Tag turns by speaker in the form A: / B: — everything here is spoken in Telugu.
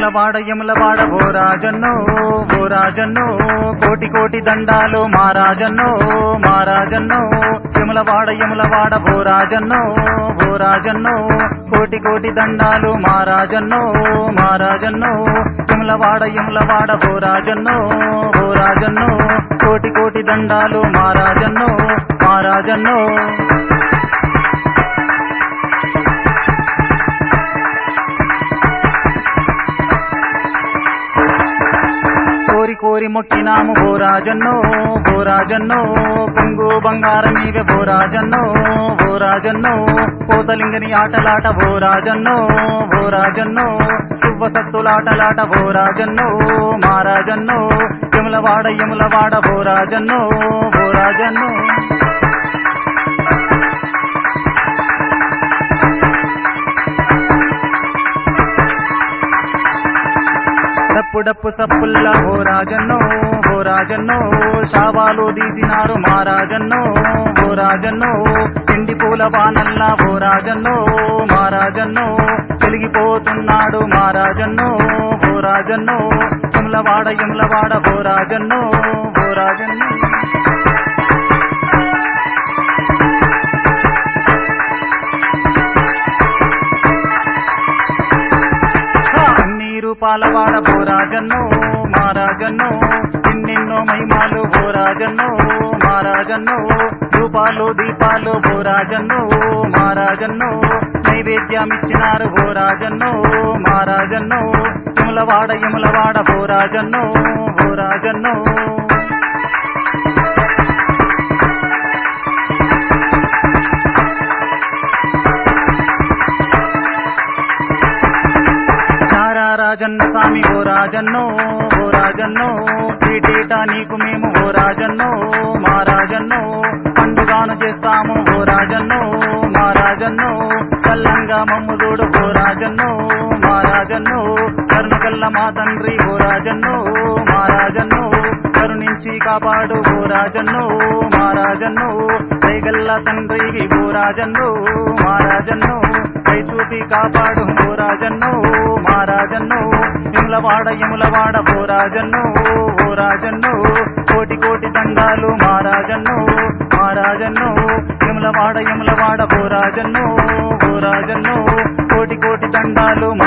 A: యములవాడ యములవాడ ఓ రాజన్నో ఓ రాజన్నో కోటి కోటి దండాలు మా రాజన్నో మా రాజన్నో యములవాడ యములవాడ ఓ రాజన్నో ఓ రాజన్నో కోటి కోటి దండాలు మా రాజన్నో మా రాజన్నో యములవాడ యములవాడ ఓ రాజన్నో ఓ రాజన్నో కోటి కోటి దండాలు మా రాజన్నో మా రాజన్నో కోరి కోరి మొక్కినాము ఓ రాజన్నో ఓ రాజన్నో కొంగు బంగారం ఇవే ఓ రాజన్నో ఓ రాజన్నో పోతలింగని ఆటలాట ఓ రాజన్నో ఓ రాజన్నో శుభ సత్తులాటలాట ఓ రాజన్నో మా రాజన్నో యములవాడ యములవాడ ఓ రాజన్నో ఓ రాజన్నో డప్పు డప్పు సప్పుల్లా ఓ రాజన్నో ఓ రాజన్నో శావాలు తీసినారు మా రాజన్నో ఓ రాజన్నో పిండి పూల వానల్లా ఓ రాజన్నో మా రాజన్నో వెలిగిపోతున్నాడు మా రాజన్నో ఓ రాజన్నో యములవాడ యములవాడ ఓ రాజన్నో ఓ రాజన్నో నీరు పాలవాడ ఓ రాజన్నో మా రాజన్నో ఎన్నెన్నో మహిమాలు ఓ రాజన్నో మా రాజన్నో రూపాలు దీపాలు ఓ రాజన్నో మా రాజన్నో నైవేద్యం ఇచ్చినారు ఓ రాజన్నో మా రాజన్నో యములవాడ యములవాడ ఓ రాజన్నో ఓ రాజన్నో తారా రాజన్న స్వామి ఓ రాజన్నో ఓ రాజన్నో ఏటేటా నీకు మేము ఓ రాజన్నో మా రాజన్నో పండుగాను చేస్తాము ఓ రాజన్నో మా రాజన్నో చల్లంగా మమ్ముదోడు ఓ రాజన్నో మా రాజన్నో కరుణకల్ల మా తండ్రి ఓ రాజన్నో మా రాజన్నో కరుణించి కాపాడు ఓ రాజన్నో మా రాజన్నో దయగల్ల తండ్రికి ఓ రాజన్నో మా రాజన్నో దయ చూపి కాపాడు ఓ రాజన్నో మా రాజన్నో యములవాడ యములవాడ ఓ రాజన్నో ఓ రాజన్నో కోటి కోటి దండాలు మా రాజన్నో మా రాజన్నో యములవాడ యములవాడ ఓ రాజన్నో ఓ రాజన్నో కోటి కోటి దండాలు మా